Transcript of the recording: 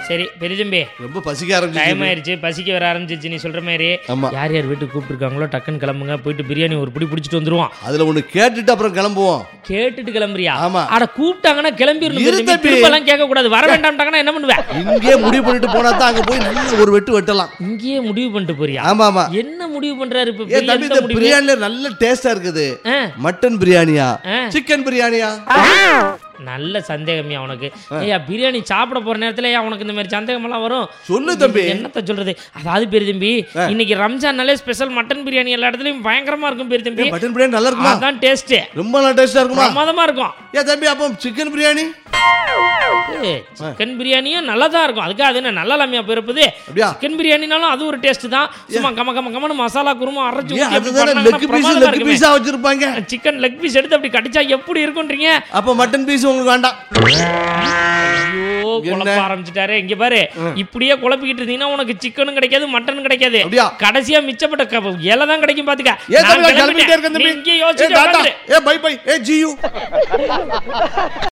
சரி பெரியதம்பி ரொம்ப பசிக்க டைம் ஆரம்பிச்சு ஆயிருச்சு பசிக்க வர ஆரம்பிச்சிச்சு நீ சொல்ற மாதிரி ஆமா. யார் யார் வீட்டுக்கு கூப்பிட்டுருக்காங்களோ டக்குன்னு கிளம்புங்க போயிட்டு பிரியாணி ஒரு பிடி பிடிச்சிட்டு வந்துருவோம் அதுல ஒண்ணு கேட்டுட்டு அப்புறம் கிளம்புவோம் கேட்டுட்டு கிளம்புறியா ஆமா. அட கூப்பிட்டாங்கன்னா கிளம்பிடணும் இரு பெரியதம்பி. தம்பி. திரும்பலாம் கேட்க கூடாது வர வேண்டாம்ட்டாங்கன்னா என்ன பண்ணுவேன் இங்கேயே முடிவு பண்ணிட்டு போனா தான் அங்க போய் நல்ல ஒரு வெட்டு வெட்டலாம் இங்கேயே முடிவு பண்ணிட்டு போறியா ஆமா ஆமா என்ன முடிவு பண்றாரு இப்ப ஏ பெரிய தம்பி எந்த இந்த முடிவு? பிரியாணில நல்ல டேஸ்டா இருக்குது ஆ, மட்டன் பிரியாணியா ஆ. சிக்கன் பிரியாணியா நல்ல சந்தேகம்யா உனக்கு ஏய்யா பிரியாணி சாப்பிட போற நேரத்துல ஏன் உனக்கு இந்த மாதிரி சந்தேகம் எல்லாம் வரும் சொல்லு தம்பி என்னத்த சொல்றது அதாவது பெரிய தம்பி இன்னைக்கு ரம்ஜான்னாலே ஸ்பெஷல் மட்டன் பிரியாணி எல்லா இடத்துலயும் பயங்கரமா இருக்கும் பெரிய தம்பி மட்டன் பிரியாணி நல்லா இருக்குமா அதான் டேஸ்ட் ரொம்ப நல்லா டேஸ்டா இருக்குமா பிரமாதமா இருக்கும் ஏ தம்பி அப்போ சிக்கன் பிரியாணி சிக்கன் பிரியாணியும் நல்லா தான் இருக்கும் அதுக்காக அது என்ன நல்ல லாமியா பிறப்புது அப்படியா சிக்கன் பிரியாணினாலும் அது ஒரு டேஸ்ட் தான் சும்மா கம கம கமனு மசாலா குருமா அரைச்சு ஏன் ஊத்தி அப்படி அதுதானே பண்ணாங்கன்னா லெக் பீஸ் பிரமாதமா லெக் இருக்குமே. பீஸா வச்சிருப்பாங்க சிக்கன் லெக் பீஸ் எடுத்து அப்படி கடிச்சா எப்படி இருக்கும்ன்றீங்க அப்போ மட்டன் பீஸ் உங்களுக்கு வேண்டாம் ஐயோ குழப்ப ஆரம்பிச்சிட்டாரு இங்க பாரு இப்படியே குழப்பிக்கிட்டு இருந்தீங்கன்னா உனக்கு சிக்கனும் கிடைக்காது மட்டனும் கிடைக்காது அப்படியா? கடைசியா மிச்சப்பட்ட க- இலை தான் கிடைக்கும் பாத்துக்க ஏ நான் தம்பி கிளம்பிட்டேன். கிளம்பிட்டே இருக்க நீ தம்பி இங்கே ஏ யோசிச்சுட்டு டாடா உட்காந்துரு. ஏ பை பை ஏ ஜியூ